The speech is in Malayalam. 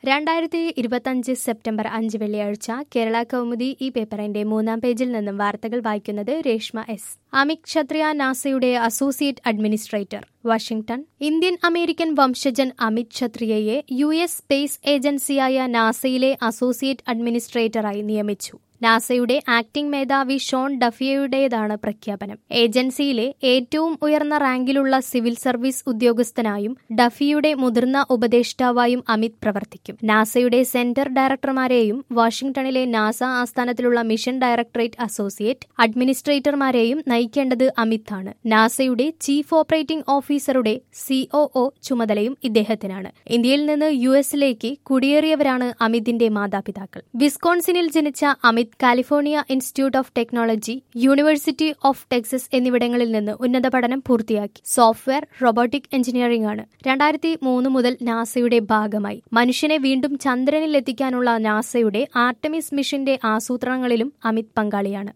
രണ്ടായിരത്തി ഇരുപത്തഞ്ച് സെപ്റ്റംബർ അഞ്ച് വെള്ളിയാഴ്ച കേരള കൗമുദി ഈ പേപ്പറിന്റെ മൂന്നാം പേജിൽ നിന്നും വാർത്തകൾ വായിക്കുന്നത് രേഷ്മ എസ് അമിത് ക്ഷത്രിയ നാസയുടെ associate administrator Washington Indian American വംശജൻ അമിത് ക്ഷത്രിയയെ യു എസ് സ്പേസ് ഏജൻസിയായ നാസയിലെ അസോസിയേറ്റ് അഡ്മിനിസ്ട്രേറ്ററായി നിയമിച്ചു നാസയുടെ ആക്ടിംഗ് മേധാവി ഷോൺ ഡഫിയയുടേതാണ് പ്രഖ്യാപനം ഏജൻസിയിലെ ഏറ്റവും ഉയർന്ന റാങ്കിലുള്ള സിവിൽ സർവീസ് ഉദ്യോഗസ്ഥനായും ഡഫിയുടെ മുതിർന്ന ഉപദേഷ്ടാവായും അമിത് പ്രവർത്തിക്കും നാസയുടെ സെന്റർ ഡയറക്ടർമാരെയും വാഷിംഗ്ടണിലെ നാസ ആസ്ഥാനത്തിലുള്ള മിഷൻ ഡയറക്ടറേറ്റ് അസോസിയേറ്റ് അഡ്മിനിസ്ട്രേറ്റർമാരെയും നയിക്കേണ്ടത് അമിതാണ് നാസയുടെ ചീഫ് ഓപ്പറേറ്റിംഗ് ഓഫീസറുടെ സിഒഒ ചുമതലയും ഇദ്ദേഹത്തിനാണ് ഇന്ത്യയിൽ നിന്ന് യു എസിലേക്ക് കുടിയേറിയവരാണ് അമിതിന്റെ മാതാപിതാക്കൾ വിസ്കോൺസിനിൽ ജനിച്ച Amit California institute of technology university of Texas എന്നിവിടങ്ങളിൽ നിന്ന് ഉന്നത പഠനം പൂർത്തിയാക്കി സോഫ്റ്റ്വെയർ റോബോട്ടിക് എഞ്ചിനീയറിംഗ് ആണ് രണ്ടായിരത്തി മൂന്ന് മുതൽ നാസയുടെ ഭാഗമായി മനുഷ്യനെ വീണ്ടും ചന്ദ്രനിൽ എത്തിക്കാനുള്ള നാസയുടെ ആർട്ടമിസ് മിഷന്റെ ആസൂത്രണങ്ങളിലും അമിത് പങ്കാളിയാണ്